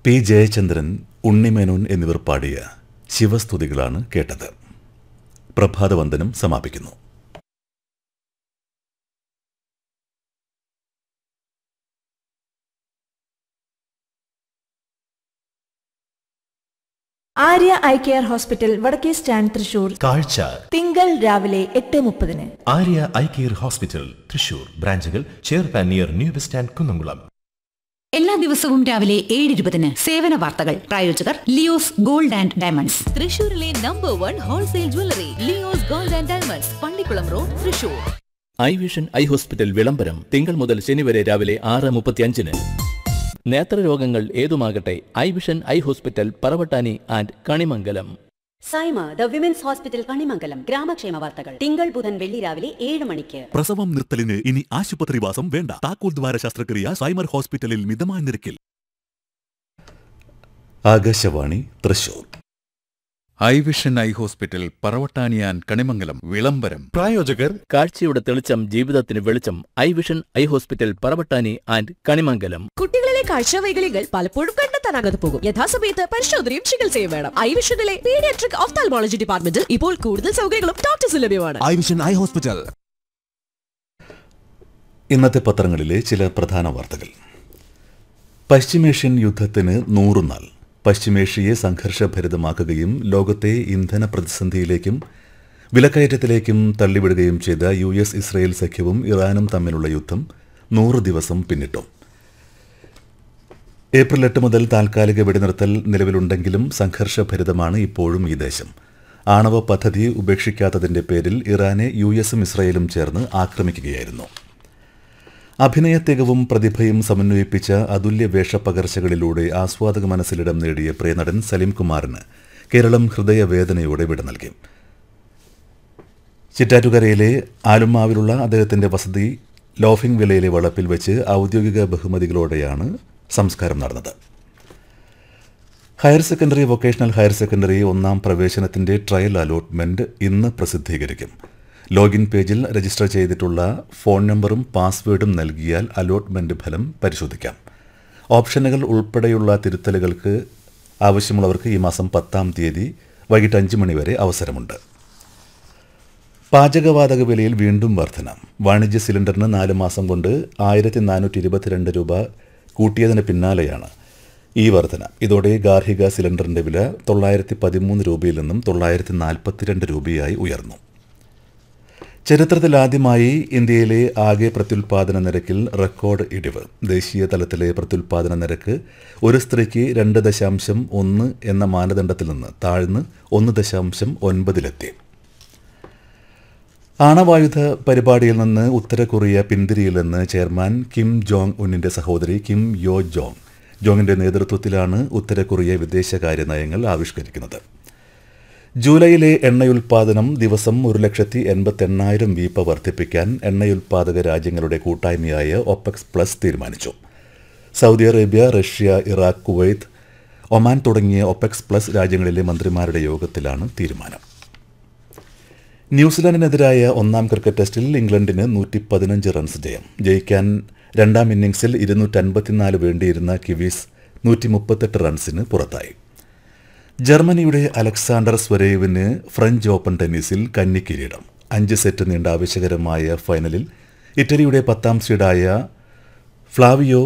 P Jayachandran Unni Menon എന്നിവർ പാടിയ ശിവസ്തുതികളാണ് കേട്ടത് പ്രഭാതവന്ദനം സമാപിക്കുന്നു ആര്യ ഐ കെയർ ഹോസ്പിറ്റൽ വടക്കേ സ്റ്റാൻഡ് തൃശൂർ കാഴ്ച തിങ്കൾ രാവിലെ എട്ട് മുപ്പതിന് Arya eye care hospital Thrissur ബ്രാഞ്ചുകൾ ചേർപ്പാൻ near new bus stand Kunnamkulam എല്ലാ ദിവസവും രാവിലെ ഏഴ് ഇരുപതിന് സേവന വാർത്തകൾ പ്രായോജകർ ലിയോസ് ഗോൾഡ് ആൻഡ് ഡയമണ്ട്സ് തൃശൂരിലെ number one wholesale jewellery Leo's gold and diamonds Pallikulam road Thrissur eye vision eye hospital വിളംബരം തിങ്കൾ മുതൽ ശനി വരെ രാവിലെ ആറ് മുപ്പത്തിയഞ്ചിന് നേത്രരോഗങ്ങൾ ഏതുമാകട്ടെ eye vision eye hospital Paravattani and Kanimangalam Saima the women's hospital Kanimangalam ഗ്രാമക്ഷേമ വാർത്തകൾ തിങ്കൾ ബുധൻ വെള്ളി രാവിലെ ഏഴ് മണിക്ക് പ്രസവം നിർത്തലിന് ഇനി ആശുപത്രിവാസം വേണ്ട താക്കോൽ ദ്വാര ശസ്ത്രക്രിയ സൈമർ ഹോസ്പിറ്റലിൽ മിതമായ നിരക്കിൽ Akashvani Thrissur eye vision eye hospital പറവട്ടാനിയാൻ കണിമംഗലം വിളംബരം പ്രായോജകർ കാഴ്ചയുടെ തെളിച്ചം ജീവിതത്തിന് വെളിച്ചം eye vision eye hospital Paravattani and Kanimangalam കുട്ടികളിലെ കാഴ്ചവൈകല്യങ്ങൾ പലപ്പോഴും കണ്ടെത്താനാകാതെ പോകും യഥാസമയത്ത് പരിശോധനയും ചികിത്സയും വേണം ഐ വിഷനിലെ പീഡിയാട്രിക് ഓഫ്താൽമോളജി ഡിപ്പാർട്ട്മെന്റിൽ ഇപ്പോൾ കൂടുതൽ സൗകര്യങ്ങളും ഡോക്ടേഴ്സ് ലഭ്യമാണ് ഐ വിഷൻ ഐ ഹോസ്പിറ്റൽ ഇന്നത്തെ പത്രങ്ങളിലെ ചില പ്രധാന വാർത്തകൾ പശ്ചിമേഷ്യൻ യുദ്ധത്തിന് നൂറുനാൾ പശ്ചിമേഷ്യയെ സംഘർഷഭരിതമാക്കുകയും ലോകത്തെ ഇന്ധന പ്രതിസന്ധിയിലേക്കും വിലക്കയറ്റത്തിലേക്കും തള്ളിവിടുകയും ചെയ്ത യു എസ് ഇസ്രയേൽ സഖ്യവും ഇറാനും തമ്മിലുള്ള യുദ്ധം നൂറ് ദിവസം പിന്നിട്ടു ഏപ്രിൽ എട്ട് മുതൽ താൽക്കാലിക വെടിനിർത്തൽ നിലവിലുണ്ടെങ്കിലും സംഘർഷഭരിതമാണ് ഇപ്പോഴും ഈ ദേശം ആണവ പദ്ധതി ഉപേക്ഷിക്കാത്തതിന്റെ പേരിൽ ഇറാനെ യു എസും ഇസ്രയേലും ചേർന്ന് ആക്രമിക്കുകയായിരുന്നു അഭിനയ തികവും പ്രതിഭയും സമന്വയിപ്പിച്ച അതുല്യ വേഷപ്പകർച്ചകളിലൂടെ ആസ്വാദക മനസ്സിലിടം നേടിയ പ്രിയനടൻ സലീം കുമാറിന് കേരളം ഹൃദയവേദനയോടെ വിട നൽകി ചിറ്റാറ്റുകരയിലെ ആലുമാവിലുള്ള അദ്ദേഹത്തിന്റെ വസതി ലോഫിംഗ് വിലയിലെ വളപ്പിൽ വെച്ച് ഔദ്യോഗിക ബഹുമതികളോടെയാണ് സംസ്കാരം നടന്നത് higher secondary vocational higher secondary ഒന്നാം പ്രവേശനത്തിന്റെ ട്രയൽ അലോട്ട്മെന്റ് ഇന്ന് പ്രസിദ്ധീകരിക്കും ലോഗിൻ പേജിൽ രജിസ്റ്റർ ചെയ്തിട്ടുള്ള ഫോൺ നമ്പറും പാസ്വേഡും നൽകിയാൽ അലോട്ട്മെന്റ് ഫലം പരിശോധിക്കാം ഓപ്ഷനുകൾ ഉൾപ്പെടെയുള്ള തിരുത്തലുകൾക്ക് ആവശ്യമുള്ളവർക്ക് ഈ മാസം പത്താം തീയതി വൈകിട്ട് അഞ്ച് മണി വരെ അവസരമുണ്ട് പാചകവാതക വിലയിൽ വീണ്ടും വർധന വാണിജ്യ സിലിണ്ടറിന് നാല് മാസം കൊണ്ട് ആയിരത്തി നാനൂറ്റി ഇരുപത്തിരണ്ട് രൂപ കൂട്ടിയതിന് പിന്നാലെയാണ് ഈ വർധന ഇതോടെ ഗാർഹിക സിലിണ്ടറിന്റെ വില തൊള്ളായിരത്തി പതിമൂന്ന് രൂപയിൽ നിന്നും തൊള്ളായിരത്തി നാൽപ്പത്തിരണ്ട് രൂപയായി ഉയർന്നു ചരിത്രത്തിൽ ആദ്യമായി ഇന്ത്യയിലെ ആകെ പ്രത്യുൽപാദന നിരക്കിൽ റെക്കോർഡ് ഇടിവ് ദേശീയ തലത്തിലെ പ്രത്യുൽപാദന നിരക്ക് ഒരു സ്ത്രീക്ക് രണ്ട് ദശാംശം ഒന്ന് എന്ന മാനദണ്ഡത്തിൽ നിന്ന് താഴ്ന്ന് ഒന്ന് ദശാംശം ഒൻപതിലെത്തി ആണവായുധ പരിപാടിയിൽ നിന്ന് ഉത്തര കൊറിയ പിന്തിരിയില്ലെന്ന് ചെയർമാൻ കിം ജോങ് ഉന്നിന്റെ സഹോദരി കിം യോ ജോങ് ജോങ്ങിന്റെ നേതൃത്വത്തിലാണ് ഉത്തര കൊറിയ വിദേശകാര്യ നയങ്ങൾ ആവിഷ്കരിക്കുന്നത് ജൂലൈയിലെ എണ്ണയുൽപാദനം ദിവസം ഒരു ലക്ഷത്തി എൺപത്തി എണ്ണായിരം വീപ്പ വർദ്ധിപ്പിക്കാൻ എണ്ണയുൽപാദക രാജ്യങ്ങളുടെ കൂട്ടായ്മയായ ഒപെക്സ് പ്ലസ് തീരുമാനിച്ചു Saudi Arabia Russia Iraq Kuwait Oman തുടങ്ങിയ ഒപെക്സ് പ്ലസ് രാജ്യങ്ങളിലെ മന്ത്രിമാരുടെ യോഗത്തിലാണ് തീരുമാനം ന്യൂസിലാൻഡിനെതിരായ ഒന്നാം ക്രിക്കറ്റ് ടെസ്റ്റിൽ ഇംഗ്ലണ്ടിന് നൂറ്റി പതിനഞ്ച് റൺസ് ജയം ജയിക്കാൻ രണ്ടാം ഇന്നിംഗ്സിൽ ഇരുന്നൂറ്റൻപത്തിനാല് വേണ്ടിയിരുന്ന കിവീസ് നൂറ്റി മുപ്പത്തെട്ട് റൺസിന് പുറത്തായി ജർമ്മനിയുടെ അലക്സാണ്ടർ സ്വരേവിന് ഫ്രഞ്ച് ഓപ്പൺ ടെന്നീസിൽ കന്നി കിരീടം അഞ്ച് സെറ്റ് നീണ്ട ആവശ്യകരമായ ഫൈനലിൽ ഇറ്റലിയുടെ പത്താം സീഡായ ഫ്ലാവിയോ